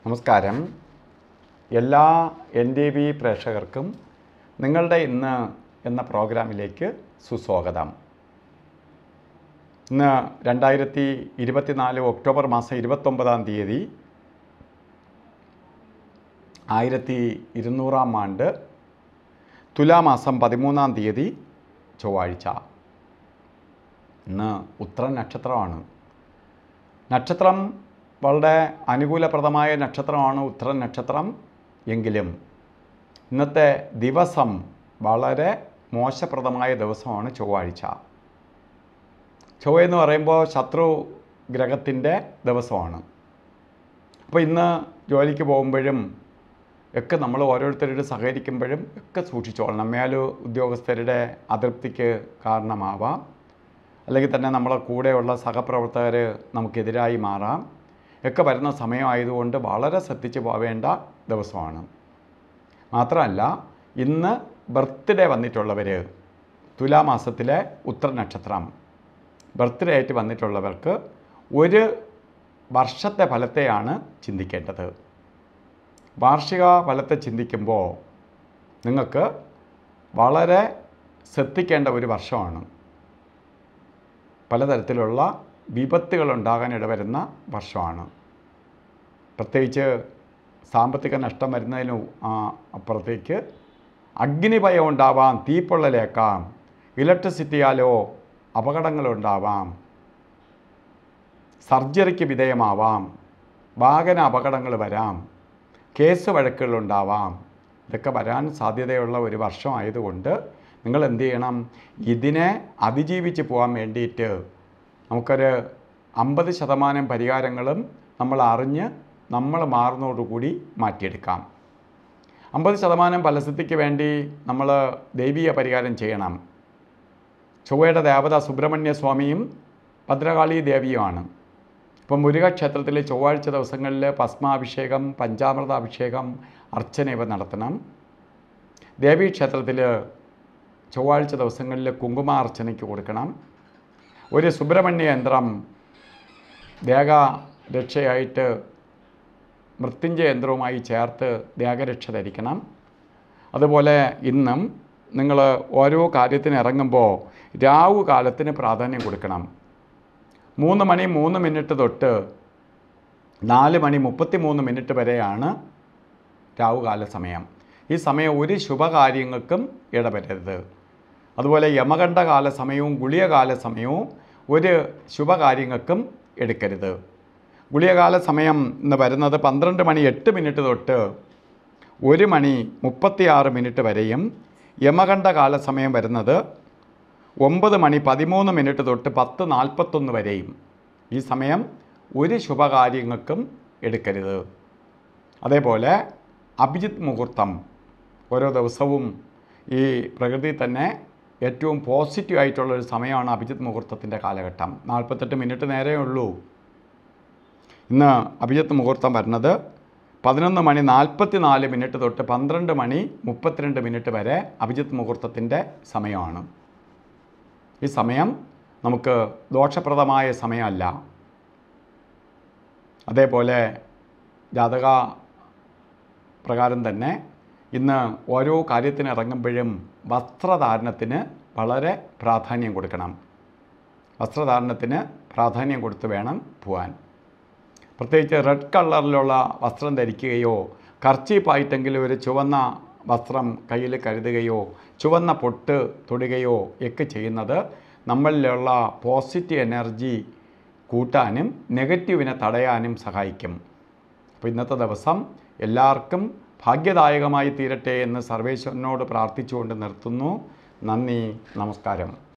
നമസ്കാരം എല്ലാ N D B പ്രേക്ഷകർക്കും നിങ്ങളുടെ ഇന്ന് എന്ന പ്രോഗ്രാമിലേക്ക് സുസ്വാഗതം ഇന്ന് രണ്ടായിരത്തി ഇരുപത്തിനാല് ഒക്ടോബർ മാസം ഇരുപത്തൊമ്പതാം തീയതി ആയിരത്തി ഇരുന്നൂറാം ആണ്ട് തുലാമാസം പതിമൂന്നാം തീയതി ചൊവ്വാഴ്ച ഇന്ന് ഉത്തര നക്ഷത്രമാണ് നക്ഷത്രം വളരെ അനുകൂലപ്രദമായ നക്ഷത്രമാണ് ഉത്തര നക്ഷത്രം എങ്കിലും ഇന്നത്തെ ദിവസം വളരെ മോശപ്രദമായ ദിവസമാണ് ചൊവ്വാഴ്ച ചൊവ്വ എന്ന് പറയുമ്പോൾ ശത്രു ഗ്രഹത്തിൻ്റെ ദിവസമാണ് അപ്പോൾ ഇന്ന് ജോലിക്ക് പോകുമ്പോഴും ഒക്കെ നമ്മൾ ഓരോരുത്തരോട് സഹകരിക്കുമ്പോഴും ഒക്കെ സൂക്ഷിച്ചോളണം മേൽ ഉദ്യോഗസ്ഥരുടെ അതൃപ്തിക്ക് കാരണമാവാം അല്ലെങ്കിൽ തന്നെ നമ്മളെ കൂടെയുള്ള സഹപ്രവർത്തകർ നമുക്കെതിരായി മാറാം ഒക്കെ വരുന്ന സമയമായതുകൊണ്ട് വളരെ ശ്രദ്ധിച്ച് പോവേണ്ട ദിവസമാണ് മാത്രമല്ല ഇന്ന് ബർത്ത്ഡേ വന്നിട്ടുള്ളവർ തുലാമാസത്തിലെ ഉത്തര നക്ഷത്രം ബർത്ത്ഡേ ആയിട്ട് വന്നിട്ടുള്ളവർക്ക് ഒരു വർഷത്തെ ഫലത്തെയാണ് ചിന്തിക്കേണ്ടത് വാർഷിക ഫലത്തെ ചിന്തിക്കുമ്പോൾ നിങ്ങൾക്ക് വളരെ ശ്രദ്ധിക്കേണ്ട ഒരു വർഷമാണ് പലതരത്തിലുള്ള വിപത്തുകൾ ഉണ്ടാകാൻ ഇടവരുന്ന വർഷമാണ് പ്രത്യേകിച്ച് സാമ്പത്തിക നഷ്ടം വരുന്നതിന് ആ, അപ്പുറത്തേക്ക് അഗ്നിഭയം ഉണ്ടാവാം തീപ്പൊള്ളലേക്കാം ഇലക്ട്രിസിറ്റിയാലോ അപകടങ്ങളുണ്ടാവാം സർജറിക്ക് വിധേയമാവാം വാഹന അപകടങ്ങൾ വരാം കേസ് വഴക്കുകളുണ്ടാവാം ഇതൊക്കെ വരാൻ സാധ്യതയുള്ള ഒരു വർഷമായതുകൊണ്ട് നിങ്ങൾ എന്ത് ചെയ്യണം ഇതിനെ അതിജീവിച്ച് പോകാൻ വേണ്ടിയിട്ട് നമുക്കൊരു അമ്പത് ശതമാനം പരിഹാരങ്ങളും നമ്മൾ അറിഞ്ഞ് നമ്മൾ മാറുന്നതോടുകൂടി മാറ്റിയെടുക്കാം അമ്പത് ശതമാനം ഫലസിദ്ധിക്ക് വേണ്ടി നമ്മൾ ദൈവീയ പരിഹാരം ചെയ്യണം ചൊവ്വയുടെ ദേവത സുബ്രഹ്മണ്യ സ്വാമിയും ഭദ്രകാളി ദേവിയുമാണ് ഇപ്പം മുരുകക്ഷേത്രത്തിൽ ചൊവ്വാഴ്ച ദിവസങ്ങളിൽ ഭസ്മാഭിഷേകം പഞ്ചാമൃത അഭിഷേകം അർച്ചന ഇവ നടത്തണം ദേവീക്ഷേത്രത്തിൽ ചൊവ്വാഴ്ച ദിവസങ്ങളിൽ കുങ്കുമാർച്ചനയ്ക്ക് കൊടുക്കണം ഒരു സുബ്രഹ്മണ്യ യന്ത്രം ദേഹ രക്ഷയായിട്ട് മൃത്യുഞ്ജയ യന്ത്രവുമായി ചേർത്ത് ദേഹരക്ഷ ധരിക്കണം അതുപോലെ ഇന്നും നിങ്ങൾ ഓരോ കാര്യത്തിന് ഇറങ്ങുമ്പോൾ രാവു കാലത്തിന് പ്രാധാന്യം കൊടുക്കണം മൂന്ന് മണി മൂന്ന് മിനിറ്റ് തൊട്ട് നാല് മണി മുപ്പത്തി മൂന്ന് മിനിറ്റ് വരെയാണ് രാവുകാല സമയം ഈ സമയം ഒരു ശുഭകാര്യങ്ങൾക്കും ഇടവരരുത് അതുപോലെ യമകണ്ഠകാല സമയവും ഗുളികകാല സമയവും ഒരു ശുഭകാര്യങ്ങൾക്കും എടുക്കരുത് ഗുളികകാല സമയം എന്ന് വരുന്നത് പന്ത്രണ്ട് മണി എട്ട് മിനിറ്റ് തൊട്ട് ഒരു മണി മുപ്പത്തിയാറ് മിനിറ്റ് വരെയും യമകണ്ഠകാല സമയം വരുന്നത് ഒമ്പത് മണി പതിമൂന്ന് മിനിറ്റ് തൊട്ട് പത്ത് നാൽപ്പത്തൊന്ന് വരെയും ഈ സമയം ഒരു ശുഭകാര്യങ്ങൾക്കും എടുക്കരുത് അതേപോലെ അഭിജിത്ത് മുഹൂർത്തം ഓരോ ദിവസവും ഈ പ്രകൃതി തന്നെ ഏറ്റവും പോസിറ്റീവ് ആയിട്ടുള്ള ഒരു സമയമാണ് അഭിജിത്ത് മുഹൂർത്തത്തിൻ്റെ കാലഘട്ടം നാൽപ്പത്തെട്ട് മിനിറ്റ് നേരേ ഉള്ളൂ ഇന്ന് അഭിജിത്ത് മുഹൂർത്തം വരുന്നത് പതിനൊന്ന് മണി നാൽപ്പത്തി നാല് മിനിറ്റ് തൊട്ട് പന്ത്രണ്ട് മണി മുപ്പത്തിരണ്ട് മിനിറ്റ് വരെ അഭിജിത്ത് മുഹൂർത്തത്തിൻ്റെ സമയമാണ് ഈ സമയം നമുക്ക് ദോഷപ്രദമായ സമയമല്ല അതേപോലെ ജാതക പ്രകാരം തന്നെ ഇന്ന് ഓരോ കാര്യത്തിന് ഇറങ്ങുമ്പോഴും വസ്ത്രധാരണത്തിന് വളരെ പ്രാധാന്യം കൊടുക്കണം വസ്ത്രധാരണത്തിന് പ്രാധാന്യം കൊടുത്ത് വേണം പോവാൻ പ്രത്യേകിച്ച് റെഡ് കളറിലുള്ള വസ്ത്രം ധരിക്കുകയോ കർച്ചീപ്പായിട്ടെങ്കിലും ഒരു ചുവന്ന വസ്ത്രം കയ്യിൽ കരുതുകയോ ചുവന്ന പൊട്ട് തൊടുകയോ ഒക്കെ ചെയ്യുന്നത് നമ്മളിലുള്ള പോസിറ്റീവ് എനർജി കൂട്ടാനും നെഗറ്റീവിനെ തടയാനും സഹായിക്കും അപ്പോൾ ഇന്നത്തെ ദിവസം എല്ലാവർക്കും ഭാഗ്യദായകമായി തീരട്ടെ എന്ന് സർവേശ്വരനോട് പ്രാർത്ഥിച്ചുകൊണ്ട് നിർത്തുന്നു നന്ദി നമസ്കാരം